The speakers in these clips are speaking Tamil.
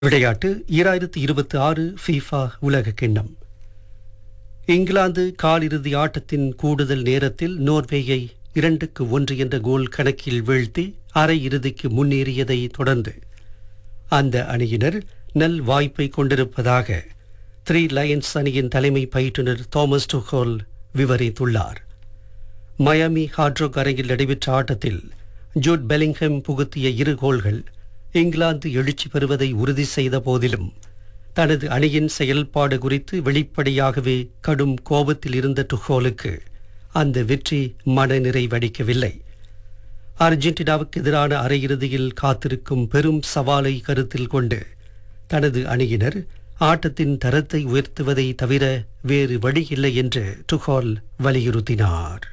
விளையாட்டு ஈராயிரத்து இருபத்தி ஆறு ஃபீஃபா உலக கிண்ணம் இங்கிலாந்து காலிறுதி ஆட்டத்தின் கூடுதல் நேரத்தில் நோர்வேயை இரண்டுக்கு ஒன்று என்ற கோல் கணக்கில் வீழ்த்தி அரையிறுதிக்கு முன்னேறியதை தொடர்ந்து அந்த அணியினர் நல் வாய்ப்பை கொண்டிருப்பதாக த்ரீ லயன்ஸ் அணியின் தலைமை பயிற்றுனர் தாமஸ் டுஹோல் விவரித்துள்ளார் மயாமி ஹார்ட்ரோக் அரங்கில் நடைபெற்ற ஆட்டத்தில் ஜூட் பெலிங்ஹம் புகுத்திய இரு கோல்கள் இங்கிலாந்து எழுச்சி பெறுவதை உறுதி செய்த போதிலும் தனது அணியின் செயல்பாடு குறித்து வெளிப்படையாகவே கடும் கோபத்தில் இருந்த டுஹோலுக்கு அந்த வெற்றி மனநிறைவடிக்கவில்லை அர்ஜென்டினாவுக்கு எதிரான அரையிறுதியில் காத்திருக்கும் பெரும் சவாலை கருத்தில் கொண்டு தனது அணியினர் ஆட்டத்தின் தரத்தை உயர்த்துவதை தவிர வேறு வழியில்லை என்று டுஹால் வலியுறுத்தினார்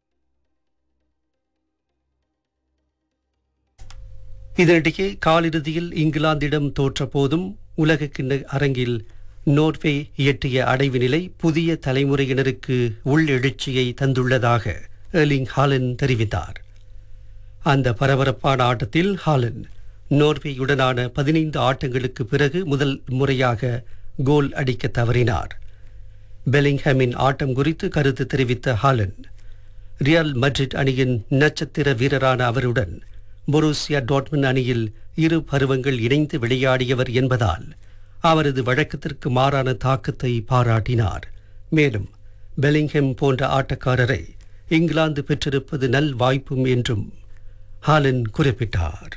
இதனிடையே காலிறுதியில் இங்கிலாந்திடம் தோற்றபோதும் உலக கிண்ண அரங்கில் நோர்வே இயற்றிய அடைவு நிலை புதிய தலைமுறையினருக்கு உள்ளெழுச்சியை தந்துள்ளதாக எர்லிங் ஹாலன் தெரிவித்தார் அந்த பரபரப்பான ஆட்டத்தில் ஹாலன் நோர்வேயுடனான பதினைந்து ஆட்டங்களுக்கு பிறகு முதல் முறையாக கோல் அடிக்க தவறினார் பெலிங்ஹாமின் ஆட்டம் குறித்து கருத்து தெரிவித்த ஹாலன் ரியல் மட்ரிட் அணியின் நட்சத்திர வீரரான அவருடன் பொருசியா டாட்மன் அணியில் இரு பருவங்கள் இணைந்து விளையாடியவர் என்பதால் அவரது வழக்கத்திற்கு மாறான தாக்கத்தை பாராட்டினார் மேலும் பெலிங்ஹம் போன்ற ஆட்டக்காரரை இங்கிலாந்து பெற்றிருப்பது நல் வாய்ப்பும் என்றும் ஹாலன் குறிப்பிட்டார்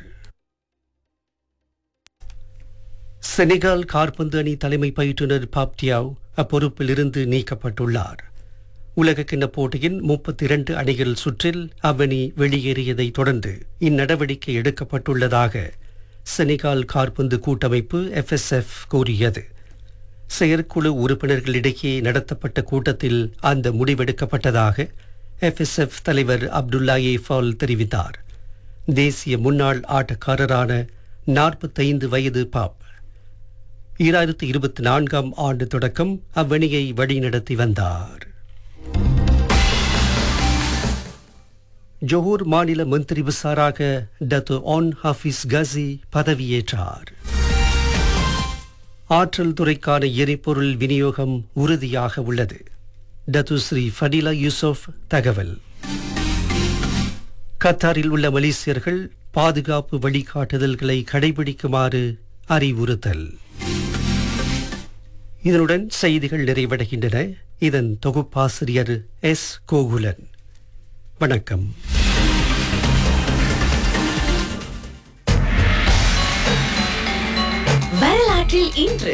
செனகால் கார்பந்து அணி தலைமை பயிற்றுனர் பாப்டியாவ் அப்பொறுப்பில் இருந்து நீக்கப்பட்டுள்ளார் உலகக்கிண்ண போட்டியின் முப்பத்தி இரண்டு அணிகள் சுற்றில் அவ்வணி வெளியேறியதை தொடர்ந்து இந்நடவடிக்கை எடுக்கப்பட்டுள்ளதாக செனகால் கார்பந்து கூட்டமைப்பு எஃப்எஸ்எஃப் கூறியது செயற்குழு உறுப்பினர்களிடையே நடத்தப்பட்ட கூட்டத்தில் அந்த முடிவெடுக்கப்பட்டதாக எஃப்எஸ்எஃப் தலைவர் அப்துல்லாயே ஃபால் தெரிவித்தார் தேசிய முன்னாள் ஆட்டக்காரரான நாற்பத்தைந்து வயது பாப் ஈராயிரத்து இருபத்தி நான்காம் ஆண்டு தொடக்கம் அவ்வணியை வழிநடத்தி வந்தார் ஜொஹூர் மாநில மந்திரி விசாராக டத்து ஆன் ஹாஃபிஸ் கசி பதவியேற்றார் ஆற்றல் துறைக்கான எரிபொருள் விநியோகம் உறுதியாக உள்ளது டத்து ஸ்ரீ ஃபடிலா யூசுப் தகவல் கத்தாரில் உள்ள மலேசியர்கள் பாதுகாப்பு வழிகாட்டுதல்களை கடைபிடிக்குமாறு அறிவுறுத்தல் இதனுடன் செய்திகள் நிறைவடைகின்றன இதன் தொகுப்பாசிரியர் எஸ் கோகுலன் வணக்கம் வரலாற்றில் இன்று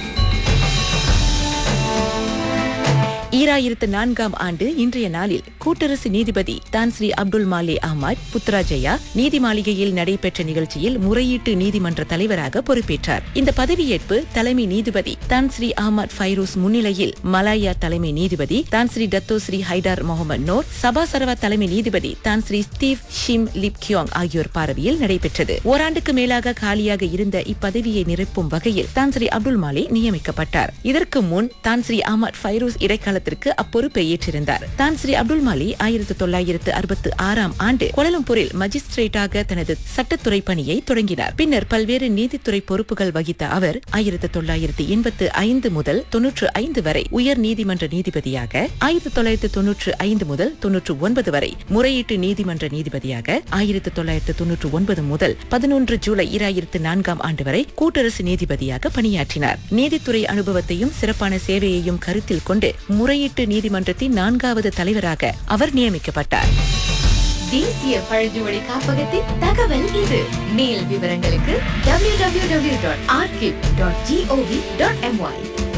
ஈராயிரத்து நான்காம் ஆண்டு இன்றைய நாளில் கூட்டரசு நீதிபதி தான் ஸ்ரீ அப்துல் மாலே அஹ்மத் புத்ராஜயா நீதி மாளிகையில் நடைபெற்ற நிகழ்ச்சியில் முறையீட்டு நீதிமன்ற தலைவராக பொறுப்பேற்றார் இந்த பதவியேற்பு தலைமை நீதிபதி தான் ஸ்ரீ அஹ்மத் ஃபைரூஸ் முன்னிலையில் மலாயா தலைமை நீதிபதி Tan Sri Dato Sri Haidar Mohamed Noor Sabah Sarawak தலைமை நீதிபதி Tan Sri Steve Shim Lip Kiong ஆகியோர் பார்வையில் நடைபெற்றது ஓராண்டுக்கு மேலாக காலியாக இருந்த இப்பதவியை நிரப்பும் வகையில் தான் ஸ்ரீ அப்துல் மாலே நியமிக்கப்பட்டார் இதற்கு முன் தான் ஸ்ரீ அஹ்மத் ஃபைரூஸ் இடைக்காலத்திற்கு அப்பொறுப்பை ஏற்றிருந்தார் தான் ஸ்ரீ அப்துல் மாலி ஆயிரத்து தொள்ளாயிரத்து அறுபத்து ஆறாம் ஆண்டு கோலலம்பூரில் மஜிஸ்ட்ரேட்டாக தனது சட்டத்துறை பணியை தொடங்கினார் பின்னர் பல்வேறு நீதித்துறை பொறுப்புகள் வகித்த அவர் ஆயிரத்து தொள்ளாயிரத்து எண்பத்து ஐந்து முதல் தொன்னூற்று ஐந்து வரை உயர் நீதிமன்ற நீதிபதியாக ஆயிரத்து தொள்ளாயிரத்து தொன்னூற்று ஐந்து முதல் தொன்னூற்று ஒன்பது வரை முறையீட்டு நீதிமன்ற நீதிபதியாக ஆயிரத்து தொள்ளாயிரத்து தொன்னூற்று ஒன்பது முதல் பதினொன்று ஜூலை இராயிரத்து நான்காம் ஆண்டு வரை கூட்டரசு நீதிபதியாக பணியாற்றினார் நீதித்துறை அனுபவத்தையும் சிறப்பான சேவையையும் கருத்தில் கொண்டு முறையீட்டு நீதிமன்றத்தின் நான்காவது தலைவராக அவர் நியமிக்கப்பட்டார் தேசிய பழங்குடி காப்பகத்தின் தகவல் இது மேல் விவரங்களுக்கு www.archive.gov.my